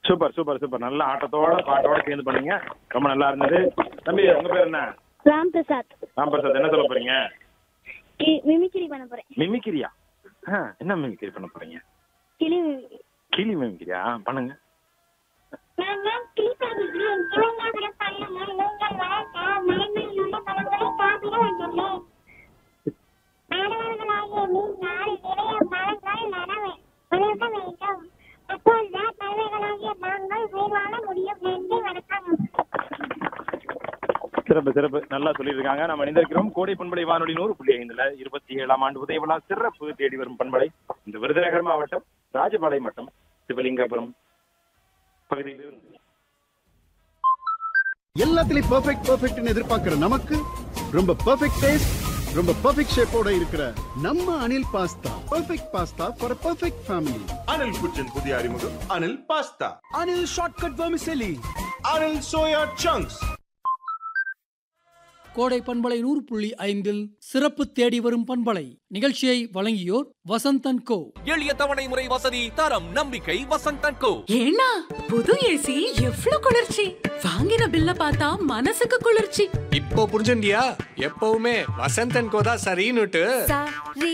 super super super நல்ல ஆட்டத்தோட பாட்டோட சேர்ந்து பண்ணீங்க ரொம்ப நல்லா இருந்தது தம்பி உங்க பேர் என்ன ராம் பிரசாத் ராம் பிரசாத் என்ன சொல்ல போறீங்க கி- மிமிக்ரி பண்ண போறேன் மிமிக்கிரியா ஆ, என்ன மிமிக்கிரி பண்ண போறீங்க கிளி மிமிக்ரி கிளி மிமிக்கிரியா ஆ, பண்ணுங்க நான் தான் கிளி பண்ணுகிறேன் இளைஞர்கள் பள்ளியில் நீங்கள் வளர்த்த மரங்களில் உள்ள பழங்களை சாப்பிட வந்துள்ளேன் மாணவர்களாகிய நீங்கள் நிறைய மரங்கள் நடவே வளர்க்க வேண்டும் அப்போதுதான் பறவைகளாகிய நாங்கள் உயிர் வாழ முடியும் நன்றி வணக்கம் சிறப்பு சிறப்பு நல்லா சொல்லியிருக்காங்க நம்ம இணைந்திருக்கிறோம் கோடை பண்பலை வானொலி நூறு புள்ளி ஐந்துல இருபத்தி ஏழாம் ஆண்டு உதய விழா சிறப்பு தேடி வரும் பண்பலை இந்த விருதுநகர் மாவட்டம் ராஜபாளையம் வட்டம் சிவலிங்கபுரம் பகுதியில் இருந்து எல்லாத்துலயும் பெர்ஃபெக்ட் பெர்ஃபெக்ட்னு எதிர்பார்க்கிற நமக்கு ரொம்ப பெர்ஃபெக்ட் டேஸ்ட் ரொம்ப பெர்ஃபெக்ட் ஷேப்போட இருக்கிற நம்ம Anil pasta perfect pasta for perfect family Anil kitchen புதிய அறிமுகம் Anil pasta Anil shortcut vermicelli Anil soya chunks கோடை பண்பலை நூறு புள்ளி ஐந்தில் சிறப்பு தேடி வரும் பண்பலை நிகழ்ச்சியை வழங்கியோர் வசந்தன் கோ எளிய தவணை முறை வசதி தரம் நம்பிக்கை வசந்தன் கோ ஏன்னா புது ஏசி எவ்ளோ குளிர்ச்சி வாங்கின பில்ல பார்த்தா மனசுக்கு குளிர்ச்சி இப்போ புரிஞ்சுண்டியா எப்பவுமே வசந்தன் கோதா சரின்னுட்டு சரி